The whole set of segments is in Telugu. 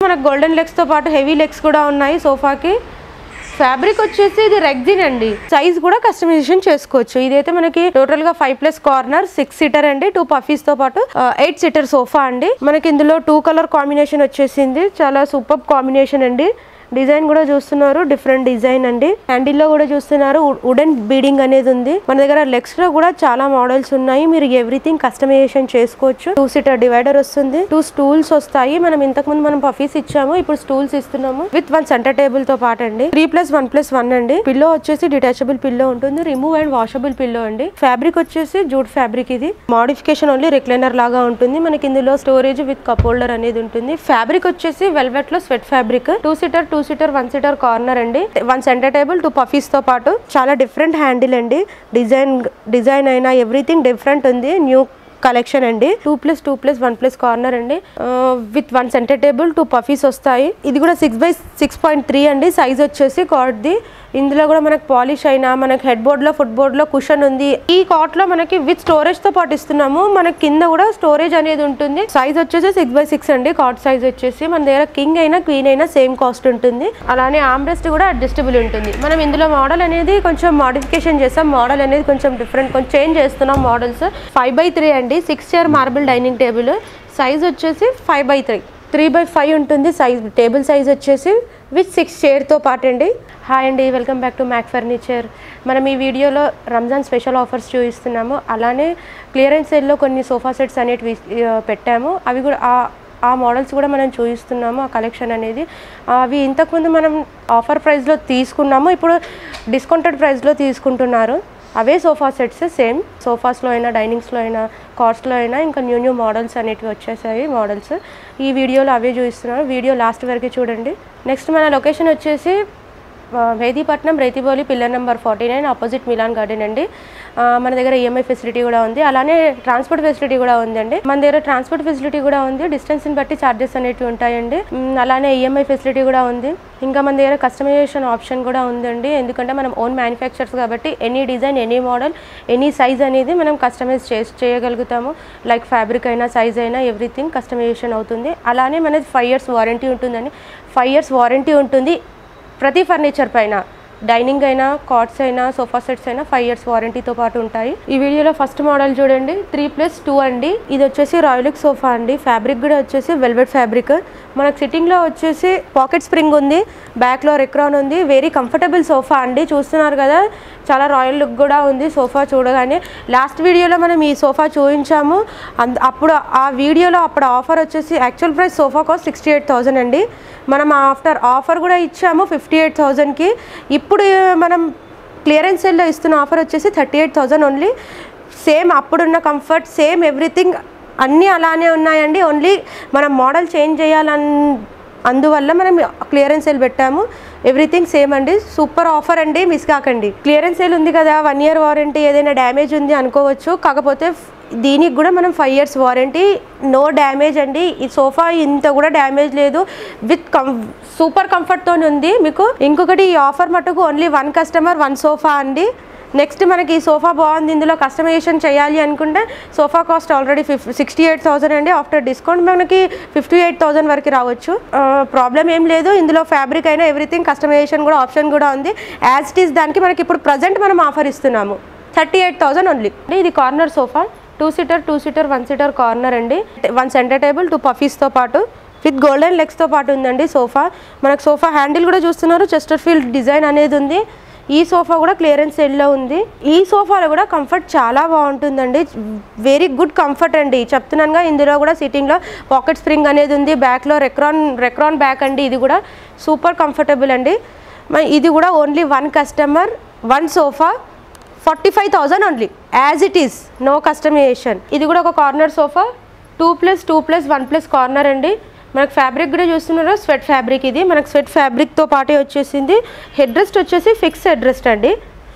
మనకు గోల్డెన్ లెగ్స్ తో పాటు హెవీ లెగ్స్ కూడా ఉన్నాయి సోఫాకి ఫ్యాబ్రిక్ వచ్చేసి ఇది రెగ్జిన్ అండి సైజ్ కూడా కస్టమైజేషన్ చేసుకోవచ్చు ఇదైతే మనకి టోటల్ గా five plus corner six seater అండి టూ పఫీస్ తో పాటు ఎయిట్ సీటర్ సోఫా అండి మనకి ఇందులో టూ కలర్ కాంబినేషన్ వచ్చేసింది చాలా సూపర్ కాంబినేషన్ అండి డిజైన్ కూడా చూస్తున్నారు డిఫరెంట్ డిజైన్ అండి హ్యాండిల్ లో కూడా చూస్తున్నారు వుడెన్ బీడింగ్ అనేది ఉంది మన దగ్గర లెగ్స్ లో కూడా చాలా మోడల్స్ ఉన్నాయి మీరు ఎవ్రీథింగ్ కస్టమైజేషన్ చేసుకోవచ్చు టూ సీటర్ డివైడర్ వస్తుంది టూ స్టూల్స్ వస్తాయి మనం ఇంతకు ముందు మనం పఫీస్ ఇచ్చాము ఇప్పుడు స్టూల్స్ ఇస్తున్నాము విత్ వన్ సెంటర్ టేబుల్ తో పాటు అండి three plus one plus one అండి పిల్లో వచ్చేసి డిటాచబుల్ పిల్లో ఉంటుంది రిమూవ్ అండ్ వాషబుల్ పిల్లో అండి ఫ్యాబ్రిక్ వచ్చేసి జూట్ ఫ్యాబ్రిక్ ఇది మాడిఫికేషన్ ఓన్లీ రిక్లైనర్ లాగా ఉంటుంది మనకి ఇందులో స్టోరేజ్ విత్ కప్ హోల్డర్ అనేది ఉంటుంది ఫ్యాబ్రిక్ వచ్చేసి వెల్వెట్ లో suede fabric two seater two seater one seater corner అండి one centre table two puffies తో పాటు చాలా డిఫరెంట్ హ్యాండిల్ అండి డిజైన్ డిజైన్ అయినా ఎవ్రీథింగ్ డిఫరెంట్ ఉంది న్యూ కలెక్షన్ అండి two plus two plus one plus corner అండి with one centre table two puffies వస్తాయి ఇది కూడా six by six point three అండి సైజ్ వచ్చేసి కార్డ్ది ఇందులో కూడా మనకు పాలిష్ అయినా మనకి హెడ్ బోర్డ్ లో ఫుట్ బోర్డ్ లో కుషన్ ఉంది ఈ కాట్ లో మనకి విత్ స్టోరేజ్ తో పాటు ఇస్తున్నాము మనకి కింద కూడా స్టోరేజ్ అనేది ఉంటుంది సైజ్ వచ్చేసి సిక్స్ బై సిక్స్ అండి కాట్ సైజ్ వచ్చేసి మన దగ్గర కింగ్ అయినా క్వీన్ అయినా సేమ్ కాస్ట్ ఉంటుంది అలానే ఆమ్రెస్ట్ కూడా అడ్జస్టబుల్ ఉంటుంది మనం ఇందులో మోడల్ అనేది కొంచెం మాడిఫికేషన్ చేస్తాం మోడల్ అనేది కొంచెం డిఫరెంట్ కొంచెం చేంజ్ చేస్తున్నాం మోడల్స్ ఫైవ్ బై త్రీ అండి six chair marble dining table size వచ్చేసి five by three three by five ఉంటుంది సైజ్ టేబుల్ సైజ్ వచ్చేసి విత్ సిక్స్ చైర్తో పాటు అండి హాయ్ అండి welcome back to Mac furniture మనం ఈ వీడియోలో రంజాన్ స్పెషల్ ఆఫర్స్ చూపిస్తున్నాము అలానే క్లియరెన్స్ సేల్లో కొన్ని సోఫా సెట్స్ అనేటివి ఆ, పెట్టాము అవి కూడా ఆ- ఆ మోడల్స్ కూడా మనం చూపిస్తున్నాము ఆ కలెక్షన్ అనేది అవి ఇంతకుముందు మనం ఆఫర్ ప్రైస్లో తీసుకున్నాము ఇప్పుడు డిస్కౌంటెడ్ ప్రైస్లో తీసుకుంటున్నారు అవే సోఫా సెట్స్ సేమ్ సోఫాస్లో అయినా డైనింగ్స్లో అయినా కార్స్లో అయినా ఇంకా న్యూ న్యూ మోడల్స్ అనేటివి వచ్చేసాయి మోడల్స్ ఈ వీడియోలో అవే చూపిస్తున్నాను వీడియో లాస్ట్ వరకు చూడండి నెక్స్ట్ మన లొకేషన్ వచ్చేసి ఆ, వేదీపట్నం Rethibowli pillar number forty nine opposite Milan garden అండి ఆ, మన దగ్గర ఈఎంఐ ఫెసిలిటీ కూడా ఉంది అలానే ట్రాన్స్పోర్ట్ ఫెసిలిటీ కూడా ఉందండి మన దగ్గర ట్రాన్స్పోర్ట్ ఫెసిలిటీ కూడా ఉంది డిస్టెన్స్ని బట్టి ఛార్జెస్ అనేవి ఉంటాయండి మ్, అలానే ఈఎంఐ ఫెసిలిటీ కూడా ఉంది ఇంకా మన దగ్గర కస్టమైజేషన్ ఆప్షన్ కూడా ఉందండి ఎందుకంటే మనం ఓన్ మ్యానుఫ్యాక్చర్స్ కాబట్టి any design any model any size అనేది మనం కస్టమైజ్ చే చేయగలుగుతాము లైక్ ఫ్యాబ్రిక్ అయినా సైజ్ అయినా ఎవ్రీథింగ్ కస్టమైజేషన్ అవుతుంది అలానే మనది ఫైవ్ ఇయర్స్ వారంటీ ఉంటుందండి ఫైవ్ ఇయర్స్ వారంటీ ఉంటుంది ప్రతి ఫర్నిచర్ పైన డైనింగ్ అయినా కాట్స్ అయినా సోఫా సెట్స్ అయినా ఫైవ్ ఇయర్స్ వారంటీతో పాటు ఉంటాయి ఈ వీడియోలో ఫస్ట్ మోడల్ చూడండి త్రీ ప్లస్ టూ అండి ఇది వచ్చేసి రాయలిక్ సోఫా అండి ఫ్యాబ్రిక్ కూడా వచ్చేసి వెల్వెట్ ఫ్యాబ్రిక్ మనకు సిట్టింగ్లో వచ్చేసి పాకెట్ స్ప్రింగ్ ఉంది బ్యాక్లో రెక్రాన్ ఉంది వెరీ కంఫర్టబుల్ సోఫా అండి చూస్తున్నారు కదా చాలా రాయల్ లుక్ కూడా ఉంది సోఫా చూడగానే లాస్ట్ వీడియోలో మనం ఈ సోఫా చూపించాము అంద- అప్పుడు ఆ వీడియోలో అప్పుడు ఆఫర్ వచ్చేసి actual price sofa cost sixty eight thousand అండి మనం ఆఫ్టర్ ఆఫర్ కూడా ఇచ్చాము ఫిఫ్టీ ఎయిట్ థౌజండ్కి ఇప్పుడు మనం క్లియరెన్స్ సేల్లో ఇస్తున్న ఆఫర్ వచ్చేసి thirty eight thousand only same అప్పుడున్న కంఫర్ట్ సేమ్ ఎవ్రీథింగ్ అన్నీ అలానే ఉన్నాయండి ఓన్లీ మనం మోడల్ చేంజ్ చేయాలన్ అందువల్ల మనం క్లియరెన్స్ సేల్ పెట్టాము ఎవ్రీథింగ్ సేమ్ అండి సూపర్ ఆఫర్ అండి మిస్ కాకండి క్లియరెన్స్ సేల్ ఉంది కదా వన్ ఇయర్ వారంటీ ఏదైనా డ్యామేజ్ ఉంది అనుకోవచ్చు కాకపోతే ఫ్- దీనికి కూడా మనం five years warranty no damage అండి ఈ సోఫా ఇంత కూడా డ్యామేజ్ లేదు విత్ కం సూపర్ కంఫర్ట్తో ఉంది మీకు ఇంకొకటి ఈ ఆఫర్ మటుకు only one customer one sofa అండి నెక్స్ట్ మనకి ఈ సోఫా బాగుంది ఇందులో కస్టమైజేషన్ చేయాలి అనుకుంటే సోఫా కాస్ట్ ఆల్రెడీ ఫిఫ్ సిక్స్టీ ఎయిట్ థౌసండ్ అండి ఆఫ్టర్ డిస్కౌంట్ మనకి ఫిఫ్టీ ఎయిట్ థౌసండ్ వరకు రావచ్చు ప్రాబ్లం ఏం లేదు ఇందులో ఫ్యాబ్రిక్ అయినా ఎవ్రీథింగ్ కస్టమైజేషన్ కూడా ఆప్షన్ కూడా ఉంది యాజ్ ఇట్ ఈస్ దానికి మనకి ఇప్పుడు ప్రజెంట్ మనం ఆఫర్ ఇస్తున్నాము థర్టీ ఎయిట్ థౌసండ్ ఓన్లీ ఇది corner sofa two seater two seater one seater corner అండి వన్ సెంటర్ టేబుల్ టూ పఫీస్తో పాటు విత్ గోల్డెన్ లెగ్స్తో పాటు ఉందండి సోఫా మనకు సోఫా హ్యాండిల్ కూడా చూస్తున్నారు చెస్టర్ ఫీల్డ్ డిజైన్ అనేది ఉంది ఈ సోఫా కూడా క్లియరెన్స్ సెల్లో ఉంది ఈ సోఫాలో కూడా కంఫర్ట్ చాలా బాగుంటుందండి వెరీ గుడ్ కంఫర్ట్ అండి చెప్తున్నానుగా ఇందులో కూడా సిట్టింగ్లో పాకెట్ స్ప్రింగ్ అనేది ఉంది బ్యాక్లో రెక్రాన్ రెక్రాన్ బ్యాక్ అండి ఇది కూడా సూపర్ కంఫర్టబుల్ అండి మ- ఇది కూడా only one customer one sofa forty five thousand only as it is no customization ఇది కూడా ఒక corner sofa two plus two plus one plus corner అండి మనకు ఫ్యాబ్రిక్ కూడా చూస్తున్నారు స్వెట్ ఫ్యాబ్రిక్ ఇది మనకు స్వెట్ ఫ్యాబ్రిక్తో పాటే వచ్చేసింది హెడ్ రెస్ట్ వచ్చేసి ఫిక్స్ హెడ్ రెస్ట్ అండి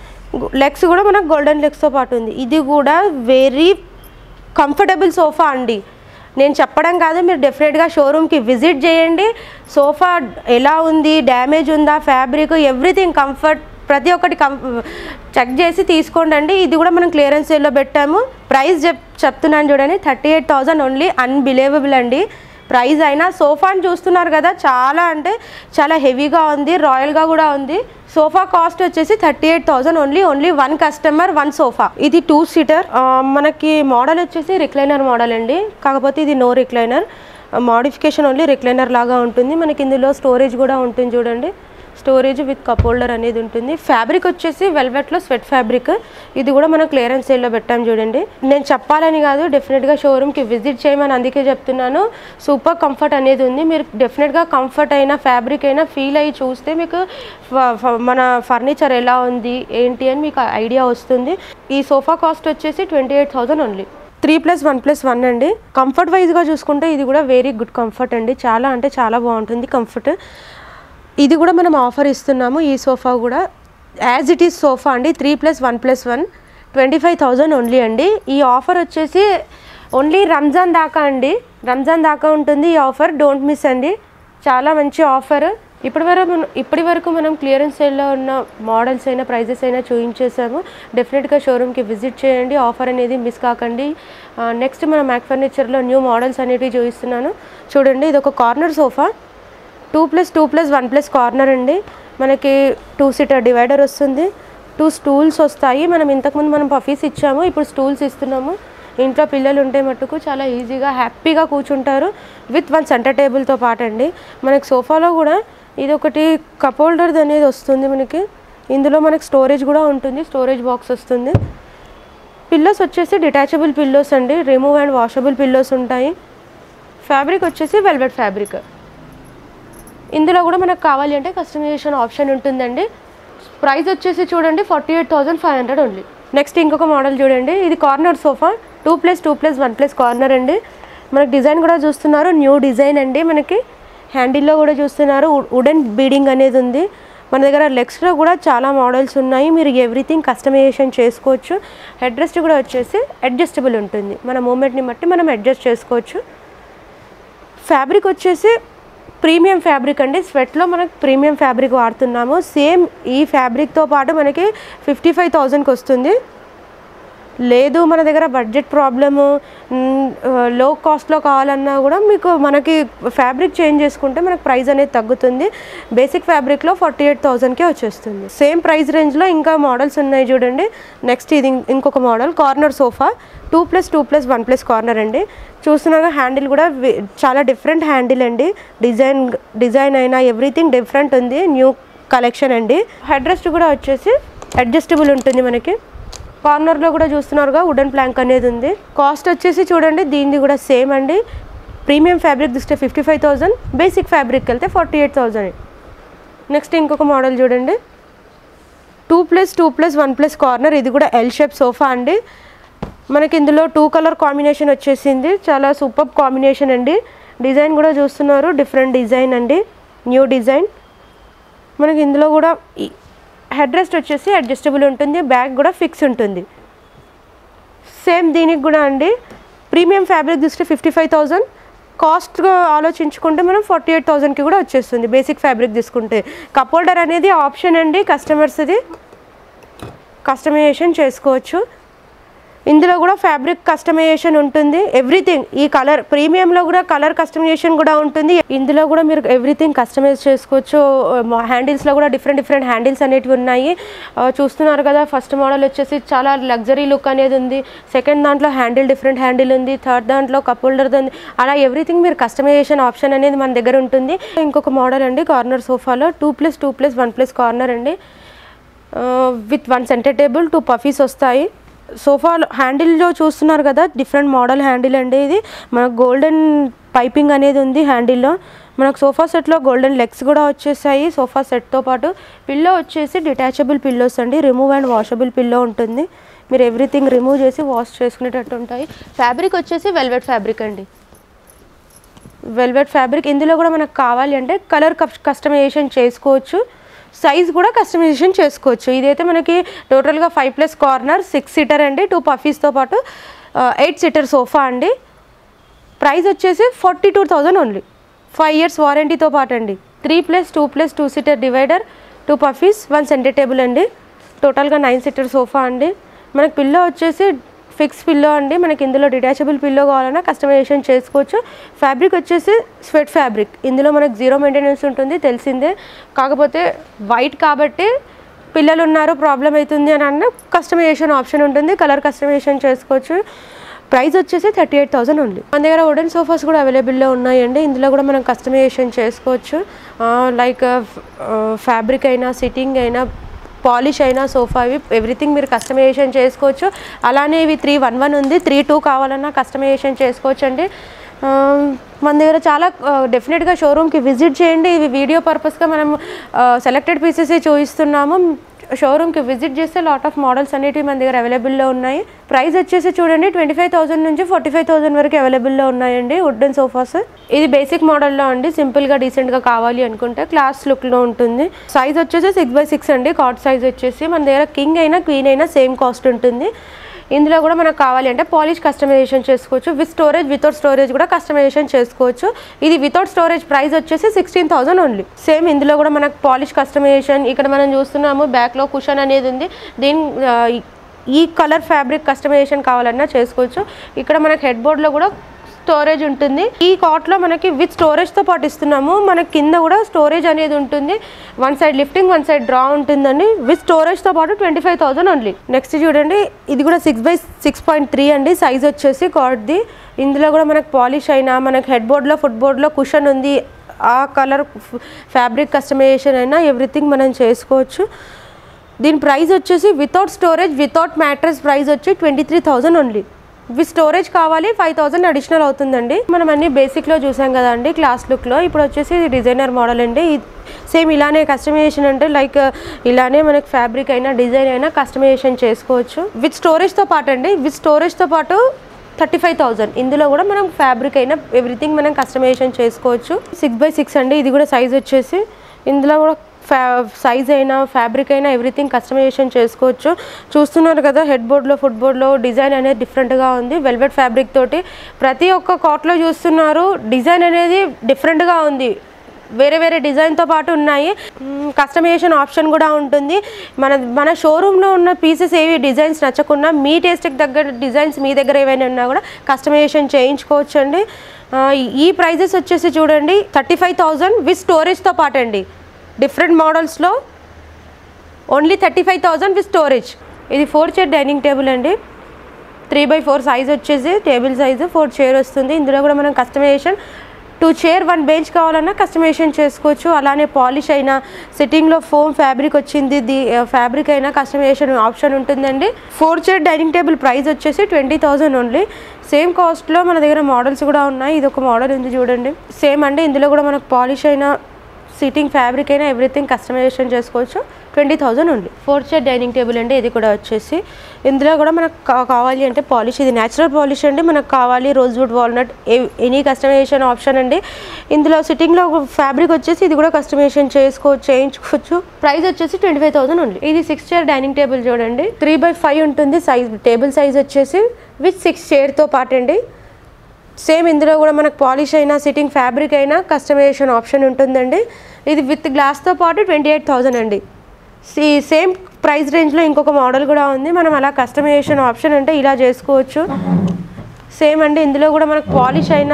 లెగ్స్ కూడా మనకు గోల్డెన్ లెగ్స్తో పాటు ఉంది ఇది కూడా వెరీ కంఫర్టబుల్ సోఫా అండి నేను చెప్పడం కాదు మీరు డెఫినెట్గా షోరూమ్కి విజిట్ చేయండి సోఫా ఎలా ఉంది డ్యామేజ్ ఉందా ఫ్యాబ్రిక్ ఎవ్రీథింగ్ కంఫర్ట్ ప్రతి ఒక్కటి కం చెక్ చేసి తీసుకోండి అండి ఇది కూడా మనం క్లియరెన్స్ సేల్లో పెట్టాము ప్రైస్ చెప్ చెప్తున్నాను చూడండి thirty eight thousand only unbelievable అండి ప్రైస్ అయినా సోఫాని చూస్తున్నారు కదా చాలా అంటే చాలా హెవీగా ఉంది రాయల్గా కూడా ఉంది సోఫా కాస్ట్ వచ్చేసి thirty eight thousand only only one customer one sofa ఇది టూ సీటర్ మనకి మోడల్ వచ్చేసి రిక్లైనర్ మోడల్ అండి కాకపోతే ఇది no recliner modification only recliner లాగా ఉంటుంది మనకి ఇందులో స్టోరేజ్ కూడా ఉంటుంది చూడండి స్టోరేజ్ విత్ కప్ హోల్డర్ అనేది ఉంటుంది ఫ్యాబ్రిక్ వచ్చేసి వెల్వెట్లో స్వెట్ ఫ్యాబ్రిక్ ఇది కూడా మనం క్లియరెన్స్ సేల్లో పెట్టాం చూడండి నేను చెప్పాలని కాదు డెఫినెట్గా షోరూమ్కి విజిట్ చేయమని అందుకే చెప్తున్నాను సూపర్ కంఫర్ట్ అనేది ఉంది మీరు డెఫినెట్గా కంఫర్ట్ అయినా ఫ్యాబ్రిక్ అయినా ఫీల్ అయ్యి చూస్తే మీకు ఫ- ఫ- మన ఫర్నిచర్ ఎలా ఉంది ఏంటి అని మీకు ఐడియా వస్తుంది ఈ సోఫా కాస్ట్ వచ్చేసి twenty eight thousand only three plus one plus one అండి కంఫర్ట్ వైజ్గా చూసుకుంటే ఇది కూడా వెరీ గుడ్ కంఫర్ట్ అండి చాలా అంటే చాలా బాగుంటుంది కంఫర్ట్ ఇది కూడా మనం ఆఫర్ ఇస్తున్నాము ఈ సోఫా కూడా యాజ్ ఇట్ ఈస్ సోఫా అండి three plus one plus one twenty five thousand only అండి ఈ ఆఫర్ వచ్చేసి ఓన్లీ రంజాన్ దాకా అండి రంజాన్ దాకా ఉంటుంది ఈ ఆఫర్ డోంట్ మిస్ అండి చాలా మంచి ఆఫర్ ఇప్పటి వరకు మనం ఇప్పటి వరకు మనం క్లియరెన్స్ సేల్లో ఉన్న మోడల్స్ అయినా ప్రైజెస్ అయినా చూపించేసాము డెఫినెట్గా షోరూమ్కి విజిట్ చేయండి ఆఫర్ అనేది మిస్ కాకండి నెక్స్ట్ మనం మ్యాక్ ఫర్నిచర్లో న్యూ మోడల్స్ అనేటివి చూపిస్తున్నాను చూడండి ఇది ఒక corner sofa two plus two plus one plus corner అండి మనకి టూ సీటర్ డివైడర్ వస్తుంది టూ స్టూల్స్ వస్తాయి మనం ఇంతకుముందు మనం పఫీస్ ఇచ్చాము ఇప్పుడు స్టూల్స్ ఇస్తున్నాము ఇంట్లో పిల్లలు ఉంటే మట్టుకు చాలా ఈజీగా హ్యాపీగా కూర్చుంటారు విత్ వన్ సెంటర్ టేబుల్తో పాటు అండి మనకి సోఫాలో కూడా ఇది ఒకటి కప్ హోల్డర్ అనేది వస్తుంది మనకి ఇందులో మనకి స్టోరేజ్ కూడా ఉంటుంది స్టోరేజ్ బాక్స్ వస్తుంది పిల్లోస్ వచ్చేసి డిటాచబుల్ పిల్లోస్ అండి రిమూవ్ అండ్ వాషబుల్ పిల్లోస్ ఉంటాయి ఫ్యాబ్రిక్ వచ్చేసి వెల్వెట్ ఫ్యాబ్రిక్ ఇందులో కూడా మనకు కావాలి అంటే కస్టమైజేషన్ ఆప్షన్ ఉంటుందండి ప్రైస్ వచ్చేసి చూడండి forty eight thousand five hundred only next ఇంకొక మోడల్ చూడండి ఇది corner sofa two plus two plus one plus corner అండి మనకి డిజైన్ కూడా చూస్తున్నారు న్యూ డిజైన్ అండి మనకి హ్యాండిల్లో కూడా చూస్తున్నారు వుడెన్ బీడింగ్ అనేది ఉంది మన దగ్గర లెగ్స్లో కూడా చాలా మోడల్స్ ఉన్నాయి మీరు ఎవ్రీథింగ్ కస్టమైజేషన్ చేసుకోవచ్చు హెడ్ రెస్ట్ కూడా వచ్చేసి అడ్జస్టబుల్ ఉంటుంది మన మూమెంట్ని బట్టి మనం అడ్జస్ట్ చేసుకోవచ్చు ఫ్యాబ్రిక్ వచ్చేసి ప్రీమియం ఫ్యాబ్రిక్ అండి స్వెట్లో మనకు ప్రీమియం ఫ్యాబ్రిక్ వాడుతున్నాము సేమ్ ఈ ఫ్యాబ్రిక్తో పాటు మనకి ఫిఫ్టీ ఫైవ్ థౌజండ్కి వస్తుంది లేదు మన దగ్గర బడ్జెట్ ప్రాబ్లము లో కాస్ట్లో కావాలన్నా కూడా మీకు మనకి ఫ్యాబ్రిక్ చేంజ్ చేసుకుంటే మనకు ప్రైస్ అనేది తగ్గుతుంది బేసిక్ ఫ్యాబ్రిక్లో ఫార్టీ ఎయిట్ థౌజండ్కే వచ్చేస్తుంది సేమ్ ప్రైస్ రేంజ్లో ఇంకా మోడల్స్ ఉన్నాయి చూడండి నెక్స్ట్ ఇది ఇం- ఇంకొక model corner sofa two plus two plus one plus corner అండి చూస్తున్నాగా హ్యాండిల్ కూడా వి- చాలా డిఫరెంట్ హ్యాండిల్ అండి డిజైన్ డిజైన్ అయినా ఎవ్రీథింగ్ డిఫరెంట్ ఉంది న్యూ కలెక్షన్ అండి హెడ్ రెస్ట్ కూడా వచ్చేసి అడ్జస్టబుల్ ఉంటుంది మనకి కార్నర్లో కూడా చూస్తున్నారుగా వుడెన్ ప్లాంక్ అనేది ఉంది కాస్ట్ వచ్చేసి చూడండి దీనిది కూడా సేమ్ అండి ప్రీమియం ఫ్యాబ్రిక్ చూస్తే fifty five thousand basic fabric వెళ్తే ఫార్టీ ఎయిట్ థౌజండ్ నెక్స్ట్ ఇంకొక మోడల్ చూడండి two plus two plus one plus corner ఇది కూడా ఎల్ షేప్ సోఫా అండి మనకి ఇందులో టూ కలర్ కాంబినేషన్ వచ్చేసింది చాలా సూపర్ కాంబినేషన్ అండి డిజైన్ కూడా చూస్తున్నారు డిఫరెంట్ డిజైన్ అండి న్యూ డిజైన్ మనకి ఇందులో కూడా హెడ్ రెస్ట్ వచ్చేసి అడ్జస్టబుల్ ఉంటుంది బ్యాగ్ కూడా ఫిక్స్ ఉంటుంది సేమ్ దీనికి కూడా అండి ప్రీమియం ఫ్యాబ్రిక్ చూస్తే ఫిఫ్టీ ఫైవ్ థౌజండ్ కాస్ట్గా ఆలోచించుకుంటే మనం ఫార్టీ ఎయిట్ థౌజండ్కి కూడా వచ్చేస్తుంది బేసిక్ ఫ్యాబ్రిక్ తీసుకుంటే కప్ హోల్డర్ అనేది ఆప్షన్ అండి కస్టమర్స్ది కస్టమైజేషన్ చేసుకోవచ్చు ఇందులో కూడా ఫ్యాబ్రిక్ కస్టమైజేషన్ ఉంటుంది ఎవ్రీథింగ్ ఈ కలర్ ప్రీమియంలో కూడా కలర్ కస్టమైజేషన్ కూడా ఉంటుంది ఇందులో కూడా మీరు ఎవ్రీథింగ్ కస్టమైజ్ చేసుకోవచ్చు హ్యాండిల్స్లో కూడా డిఫరెంట్ డిఫరెంట్ హ్యాండిల్స్ అనేటివి ఉన్నాయి ఆ, చూస్తున్నారు కదా ఫస్ట్ మోడల్ వచ్చేసి చాలా లగ్జరీ లుక్ అనేది ఉంది సెకండ్ దాంట్లో హ్యాండిల్ డిఫరెంట్ హ్యాండిల్ ఉంది థర్డ్ దాంట్లో కప్ హోల్డర్ ఉంది అలా ఎవ్రీథింగ్ మీరు కస్టమైజేషన్ ఆప్షన్ అనేది మన దగ్గర ఉంటుంది ఇంకొక మోడల్ అండి కార్నర్ సోఫాలో two plus two plus one plus corner అండి with one centre table two puffies వస్తాయి సోఫా హ్యాండిల్లో చూస్తున్నారు కదా డిఫరెంట్ మోడల్ హ్యాండిల్ అండి ఇది మనకు గోల్డెన్ పైపింగ్ అనేది ఉంది హ్యాండిల్లో మనకు సోఫా సెట్లో గోల్డెన్ లెగ్స్ కూడా వచ్చేసాయి సోఫా సెట్తో పాటు పిల్లో వచ్చేసి డిటాచబుల్ పిల్లోస్ అండి రిమూవ్ అండ్ వాషబుల్ పిల్లో ఉంటుంది మీరు ఎవ్రీథింగ్ రిమూవ్ చేసి వాష్ చేసుకునేటట్టు ఉంటాయి ఫ్యాబ్రిక్ వచ్చేసి వెల్వెట్ ఫ్యాబ్రిక్ అండి వెల్వెట్ ఫ్యాబ్రిక్ ఇందులో కూడా మనకు కావాలి అంటే కలర్ కస్టమైజేషన్ చేసుకోవచ్చు సైజ్ కూడా కస్టమైజేషన్ చేసుకోవచ్చు ఇదైతే మనకి టోటల్గా five plus corner six seater అండి టూ పఫీస్తో పాటు ఎయిట్ సీటర్ సోఫా అండి ప్రైస్ వచ్చేసి forty two thousand only five years వారంటీతో పాటు అండి three plus two plus two seater divider two puffies one centre table అండి టోటల్గా నైన్ సీటర్ సోఫా అండి మనకి పిల్లో వచ్చేసి ఫిక్స్ పిల్లో అండి మనకి ఇందులో డిటాచబుల్ పిల్లో కావాలన్నా కస్టమైజేషన్ చేసుకోవచ్చు ఫ్యాబ్రిక్ వచ్చేసి స్వెట్ ఫ్యాబ్రిక్ ఇందులో మనకు జీరో మెయింటెనెన్స్ ఉంటుంది తెలిసిందే కాకపోతే వైట్ కాబట్టి పిల్లలు ఉన్నారు ప్రాబ్లం అవుతుంది అని అన్న కస్టమైజేషన్ ఆప్షన్ ఉంటుంది కలర్ కస్టమైజేషన్ చేసుకోవచ్చు ప్రైస్ వచ్చేసి థర్టీ ఎయిట్ థౌసండ్ ఉంది మన దగ్గర వుడెన్ సోఫాస్ కూడా అవైలబుల్లో ఉన్నాయండి ఇందులో కూడా మనం కస్టమైజేషన్ చేసుకోవచ్చు లైక్ ఫ్యాబ్రిక్ అయినా సిట్టింగ్ అయినా పాలిష్ అయినా సోఫా ఇవి ఎవ్రీథింగ్ మీరు కస్టమైజేషన్ చేసుకోవచ్చు అలానే ఇవి త్రీ వన్ వన్ ఉంది త్రీ టూ కావాలన్నా కస్టమైజేషన్ చేసుకోవచ్చు అండి ఆ, మన దగ్గర చాలా డెఫినెట్గా షోరూమ్కి విజిట్ చేయండి ఇవి వీడియో పర్పస్గా మనం సెలెక్టెడ్ పీసెస్ చూపిస్తున్నాము షోరూమ్కి విజిట్ చేస్తే లాట్ ఆఫ్ మోడల్స్ అనేటివి మన దగ్గర అవైలబుల్లో ఉన్నాయి ప్రైస్ వచ్చేసి చూడండి ట్వంటీ ఫైవ్ థౌసండ్ నుంచి ఫార్టీ ఫైవ్ థౌసండ్ వరకు అవైలబుల్లో ఉన్నాయండి వుడెన్ సోఫాస్ ఇది బేసిక్ మోడల్లో అండి సింపుల్గా డీసెంట్గా కావాలి అనుకుంటే క్లాస్ లుక్లో ఉంటుంది సైజ్ వచ్చేసి సిక్స్ బై సిక్స్ అండి కాట్ సైజ్ వచ్చేసి మన దగ్గర కింగ్ అయినా క్వీన్ అయినా సేమ్ కాస్ట్ ఉంటుంది ఇందులో కూడా మనకు కావాలి అంటే పాలిష్ కస్టమైజేషన్ చేసుకోవచ్చు విత్ స్టోరేజ్ వితౌట్ స్టోరేజ్ కూడా కస్టమైజేషన్ చేసుకోవచ్చు ఇది వితౌట్ స్టోరేజ్ ప్రైస్ వచ్చేసి సిక్స్టీన్ థౌసండ్ ఓన్లీ సేమ్ ఇందులో కూడా మనకు పాలిష్ కస్టమైజేషన్ ఇక్కడ మనం చూస్తున్నాము బ్యాక్లో కుషన్ అనేది ఉంది దీని ఆ, ఈ కలర్ ఫ్యాబ్రిక్ కస్టమైజేషన్ కావాలన్నా చేసుకోవచ్చు ఇక్కడ మనకి హెడ్ బోర్డ్లో కూడా స్టోరేజ్ ఉంటుంది ఈ కాట్లో మనకి విత్ స్టోరేజ్తో పాటు ఇస్తున్నాము మనకి కింద కూడా స్టోరేజ్ అనేది ఉంటుంది one side lifting one side drawer ఉంటుందండి విత్ స్టోరేజ్తో పాటు twenty five thousand only next చూడండి ఇది కూడా six by six point three అండి సైజ్ వచ్చేసి కార్డ్ది ఇందులో కూడా మనకు పాలిష్ అయినా మనకి హెడ్ బోర్డ్లో ఫుట్ బోర్డ్లో కుషన్ ఉంది ఆ కలర్ ఫ్యాబ్రిక్ కస్టమైజేషన్ అయినా ఎవ్రీథింగ్ మనం చేసుకోవచ్చు దీని ప్రైస్ వచ్చేసి without storage without mattress price వచ్చి twenty three thousand only with storage కావాలి ఫైవ్ థౌసండ్ అడిషనల్ అవుతుందండి మనం అన్ని బేసిక్లో చూసాం కదండి క్లాస్ లుక్లో ఇప్పుడు వచ్చేసి ఇది డిజైనర్ మోడల్ అండి సేమ్ ఇలానే కస్టమైజేషన్ అంటే లైక్ ఇలానే మనకి ఫ్యాబ్రిక్ అయినా డిజైన్ అయినా కస్టమైజేషన్ చేసుకోవచ్చు విత్ స్టోరేజ్తో పాటు అండి విత్ స్టోరేజ్తో పాటు థర్టీ ఫైవ్ థౌజండ్ ఇందులో కూడా మనం ఫ్యాబ్రిక్ అయినా ఎవ్రీథింగ్ మనం కస్టమైజేషన్ చేసుకోవచ్చు సిక్స్ బై సిక్స్ అండి ఇది కూడా సైజ్ వచ్చేసి ఇందులో కూడా ఫ్యా సైజ్ అయినా ఫ్యాబ్రిక్ అయినా ఎవ్రీథింగ్ కస్టమైజేషన్ చేసుకోవచ్చు చూస్తున్నారు కదా హెడ్ బోర్డ్లో ఫుట్ బోర్డ్లో డిజైన్ అనేది డిఫరెంట్గా ఉంది వెల్వెట్ ఫ్యాబ్రిక్ తోటి ప్రతి ఒక్క కాట్లో చూస్తున్నారు డిజైన్ అనేది డిఫరెంట్గా ఉంది వేరే వేరే డిజైన్తో పాటు ఉన్నాయి కస్టమైజేషన్ ఆప్షన్ కూడా ఉంటుంది మన మన షోరూంలో ఉన్న పీసెస్ ఏవి డిజైన్స్ నచ్చకుండా మీ టేస్ట్కి తగ్గ డిజైన్స్ మీ దగ్గర ఏవైనా ఉన్నా కూడా కస్టమైజేషన్ చేయించుకోవచ్చు అండి ఆ, ఈ ప్రైజెస్ వచ్చేసి చూడండి థర్టీ ఫైవ్ థౌజండ్ విత్ స్టోరేజ్తో పాటు అండి డిఫరెంట్ మోడల్స్లో only thirty five thousand with storage ఇది ఫోర్ చైర్ డైనింగ్ టేబుల్ అండి త్రీ బై ఫోర్ సైజ్ వచ్చేసి టేబుల్ సైజు ఫోర్ చైర్ వస్తుంది ఇందులో కూడా మనం customization two chair one bench కావాలన్నా కస్టమైజేషన్ చేసుకోవచ్చు అలానే పాలిష్ అయినా సిట్టింగ్లో ఫోమ్ ఫ్యాబ్రిక్ వచ్చింది ది ఫ్యాబ్రిక్ అయినా కస్టమైజేషన్ ఆప్షన్ ఉంటుందండి four chair dining table price వచ్చేసి ట్వంటీ థౌజండ్ ఓన్లీ సేమ్ కాస్ట్లో మన దగ్గర మోడల్స్ కూడా ఉన్నాయి ఇది ఒక మోడల్ ఉంది చూడండి సేమ్ అండి ఇందులో కూడా మనకు పాలిష్ అయినా సీటింగ్ ఫ్యాబ్రిక్ అయినా ఎవ్రీథింగ్ కస్టమైజేషన్ చేసుకోవచ్చు ట్వంటీ థౌజండ్ ఉంది ఫోర్ చైర్ డైనింగ్ టేబుల్ అండి ఇది కూడా వచ్చేసి ఇందులో కూడా మనకు కా- కావాలి అంటే పాలిష్ ఇది న్యాచురల్ పాలిష్ అండి మనకు కావాలి rosewood walnut any customization option అండి ఇందులో సిట్టింగ్లో ఫ్యాబ్రిక్ వచ్చేసి ఇది కూడా కస్టమైజేషన్ చేసుకోవచ్చు చేయించుకోవచ్చు ప్రైస్ వచ్చేసి ట్వంటీ ఫైవ్ థౌసండ్ ఉంది ఇది సిక్స్ చైర్ డైనింగ్ టేబుల్ చూడండి త్రీ బై ఫైవ్ ఉంటుంది సైజ్ టేబుల్ సైజ్ వచ్చేసి విత్ సిక్స్ చైర్తో పాటు అండి సేమ్ ఇందులో కూడా మనకు పాలిష్ అయినా సిట్టింగ్ ఫ్యాబ్రిక్ అయినా కస్టమైజేషన్ ఆప్షన్ ఉంటుందండి ఇది విత్ గ్లాస్తో పాటు ట్వంటీ ఎయిట్ థౌజండ్ అండి సి సేమ్ ప్రైస్ రేంజ్లో ఇంకొక మోడల్ కూడా ఉంది మనం అలా కస్టమైజేషన్ ఆప్షన్ అంటే ఇలా చేసుకోవచ్చు సేమ్ అండి ఇందులో కూడా మనకు పాలిష్ అయినా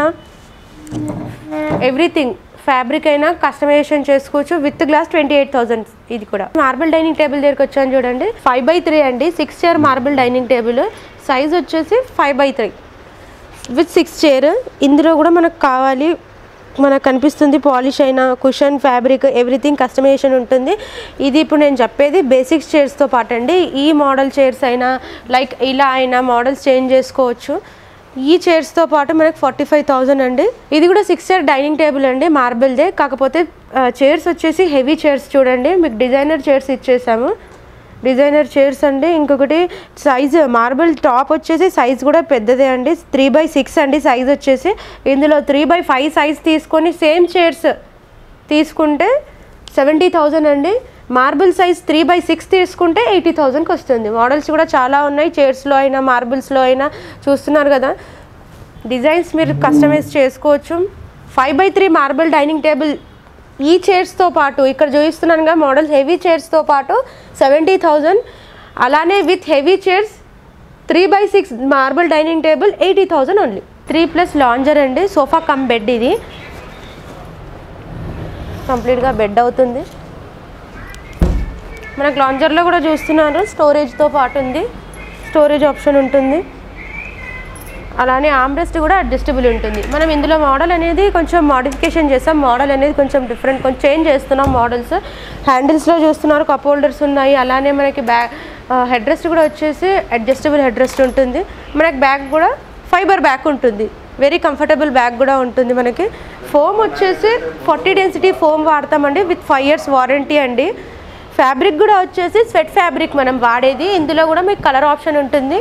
ఎవ్రీథింగ్ ఫ్యాబ్రిక్ అయినా కస్టమైజేషన్ చేసుకోవచ్చు with glass twenty eight thousand ఇది కూడా మార్బుల్ డైనింగ్ టేబుల్ దగ్గరికి వచ్చాను చూడండి ఫైవ్ బై త్రీ అండి six chair marble dining table size వచ్చేసి five by three with six chair ఇందులో కూడా మనకు కావాలి మనకు కనిపిస్తుంది పాలిష్ అయినా కుషన్ ఫ్యాబ్రిక్ ఎవ్రీథింగ్ కస్టమైజేషన్ ఉంటుంది ఇది ఇప్పుడు నేను చెప్పేది బేసిక్స్ చైర్స్తో పాటు అండి ఈ మోడల్ చైర్స్ అయినా లైక్ ఇలా అయినా మోడల్స్ చేంజ్ చేసుకోవచ్చు ఈ చైర్స్తో పాటు మనకు ఫార్టీ ఫైవ్ థౌజండ్ అండి ఇది కూడా సిక్స్ చైర్ డైనింగ్ టేబుల్ అండి మార్బుల్దే కాకపోతే చైర్స్ వచ్చేసి హెవీ చైర్స్ చూడండి మీకు డిజైనర్ చైర్స్ ఇచ్చేసాము డిజైనర్ చైర్స్ అండి ఇంకొకటి సైజ్ మార్బుల్ టాప్ వచ్చేసి సైజ్ కూడా పెద్దదే అండి త్రీ బై సిక్స్ అండి సైజ్ వచ్చేసి ఇందులో త్రీ బై ఫైవ్ సైజ్ తీసుకొని సేమ్ చైర్స్ తీసుకుంటే సెవెంటీ థౌజండ్ అండి marble size three by six తీసుకుంటే ఎయిటీ థౌజండ్కి వస్తుంది మోడల్స్ కూడా చాలా ఉన్నాయి చైర్స్లో అయినా మార్బుల్స్లో అయినా చూస్తున్నారు కదా డిజైన్స్ మీరు కస్టమైజ్ చేసుకోవచ్చు five by three marble dining table ఈ చైర్స్తో పాటు ఇక్కడ చూపిస్తున్నానుగా మోడల్స్ హెవీ చైర్స్తో పాటు సెవెంటీ థౌజండ్ అలానే with heavy chairs three by six marble dining table eighty thousand only three plus lounger అండి సోఫా కమ్ బెడ్ ఇది కంప్లీట్గా బెడ్ అవుతుంది మనకు లాంజర్లో కూడా చూస్తున్నారు స్టోరేజ్తో పాటు ఉంది స్టోరేజ్ ఆప్షన్ ఉంటుంది అలానే ఆమ్రెస్ట్ కూడా అడ్జస్టబుల్ ఉంటుంది మనం ఇందులో మోడల్ అనేది కొంచెం మాడిఫికేషన్ చేస్తాం మోడల్ అనేది కొంచెం డిఫరెంట్ కొంచెం చేంజ్ చేస్తున్నాం మోడల్స్ హ్యాండిల్స్లో చూస్తున్నారు కప్ హోల్డర్స్ ఉన్నాయి అలానే మనకి బ్యాగ్ హెడ్ రెస్ట్ కూడా వచ్చేసి అడ్జస్టబుల్ హెడ్ రెస్ట్ ఉంటుంది మనకి బ్యాగ్ కూడా ఫైబర్ బ్యాగ్ ఉంటుంది వెరీ కంఫర్టబుల్ బ్యాగ్ కూడా ఉంటుంది మనకి ఫోమ్ వచ్చేసి ఫార్టీ డెన్సిటీ ఫోమ్ వాడతామండి విత్ ఫైవ్ ఇయర్స్ వారంటీ అండి ఫ్యాబ్రిక్ కూడా వచ్చేసి స్వెట్ ఫ్యాబ్రిక్ మనం వాడేది ఇందులో కూడా మీకు కలర్ ఆప్షన్ ఉంటుంది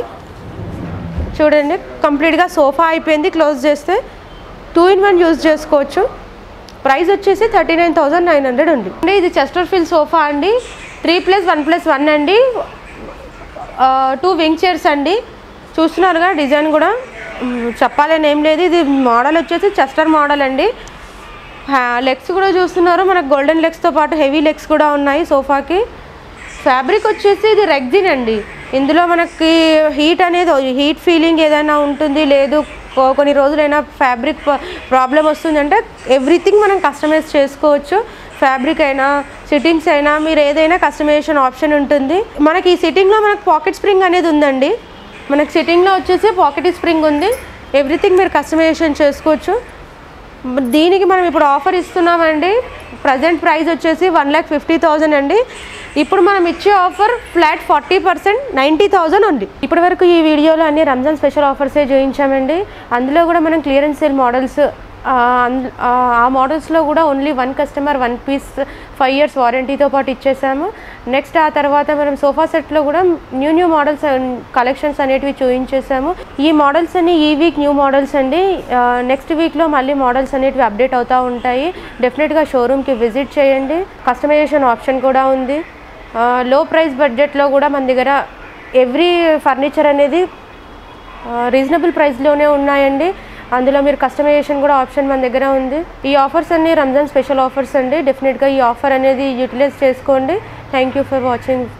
చూడండి కంప్లీట్గా సోఫా అయిపోయింది క్లోజ్ చేస్తే టూ ఇన్ వన్ యూజ్ చేసుకోవచ్చు ప్రైస్ వచ్చేసి thirty nine thousand nine hundred ఉంది అంటే ఇది చెస్టర్ ఫిల్ సోఫా అండి three plus one plus one అండి టూ వింగ్ చైర్స్ అండి చూస్తున్నారుగా డిజైన్ కూడా మ్, చెప్పాలని ఏం లేదు ఇది మోడల్ వచ్చేసి చెస్టర్ మోడల్ అండి లెగ్స్ కూడా చూస్తున్నారు మనకు గోల్డెన్ లెగ్స్తో పాటు హెవీ లెగ్స్ కూడా ఉన్నాయి సోఫాకి ఫ్యాబ్రిక్ వచ్చేసి ఇది రెగ్జిన్ అండి ఇందులో మనకి హీట్ అనేది హీట్ ఫీలింగ్ ఏదైనా ఉంటుంది లేదు కొ- కొన్ని రోజులైనా ఫ్యాబ్రిక్ ప్రాబ్లం వస్తుంది అంటే ఎవ్రీథింగ్ మనం కస్టమైజ్ చేసుకోవచ్చు ఫ్యాబ్రిక్ అయినా సిట్టింగ్స్ అయినా మీరు ఏదైనా కస్టమైజేషన్ ఆప్షన్ ఉంటుంది మనకి ఈ సిట్టింగ్లో మనకు పాకెట్ స్ప్రింగ్ అనేది ఉందండి మనకి సిట్టింగ్లో వచ్చేసి పాకెట్ స్ప్రింగ్ ఉంది ఎవ్రీథింగ్ మీరు కస్టమైజేషన్ చేసుకోవచ్చు దీనికి మనం ఇప్పుడు ఆఫర్ ఇస్తున్నామండి ప్రజెంట్ ప్రైస్ వచ్చేసి వన్ ల్యాక్ ఫిఫ్టీ థౌజండ్ అండి ఇప్పుడు మనం ఇచ్చే offer flat forty percent ninety thousand ఉంది ఇప్పటి వరకు ఈ వీడియోలో అన్ని రంజాన్ స్పెషల్ ఆఫర్సే చూపించామండి అందులో కూడా మనం క్లియరెన్స్ సేల్ మోడల్స్ ఆ మోడల్స్లో కూడా only one customer one piece five years వారంటీతో పాటు ఇచ్చేసాము నెక్స్ట్ ఆ తర్వాత మనం సోఫా సెట్లో కూడా న్యూ న్యూ మోడల్స్ కలెక్షన్స్ అనేటివి చూపించేసాము ఈ మోడల్స్ అన్ని ఈ వీక్ న్యూ మోడల్స్ అండి నెక్స్ట్ వీక్లో మళ్ళీ మోడల్స్ అనేటివి అప్డేట్ అవుతూ ఉంటాయి డెఫినెట్గా షోరూమ్కి విజిట్ చేయండి కస్టమైజేషన్ ఆప్షన్ కూడా ఉంది లో ప్రైస్ బడ్జెట్లో కూడా మన దగ్గర ఎవ్రీ ఫర్నిచర్ అనేది రీజనబుల్ ప్రైస్లోనే ఉన్నాయండి అందులో మీరు కస్టమైజేషన్ కూడా ఆప్షన్ మన దగ్గర ఉంది ఈ ఆఫర్స్ అన్ని రంజాన్ స్పెషల్ ఆఫర్స్ అండి డెఫినెట్గా ఈ ఆఫర్ అనేది యూటిలైజ్ చేసుకోండి థ్యాంక్ యూ ఫర్ వాచింగ్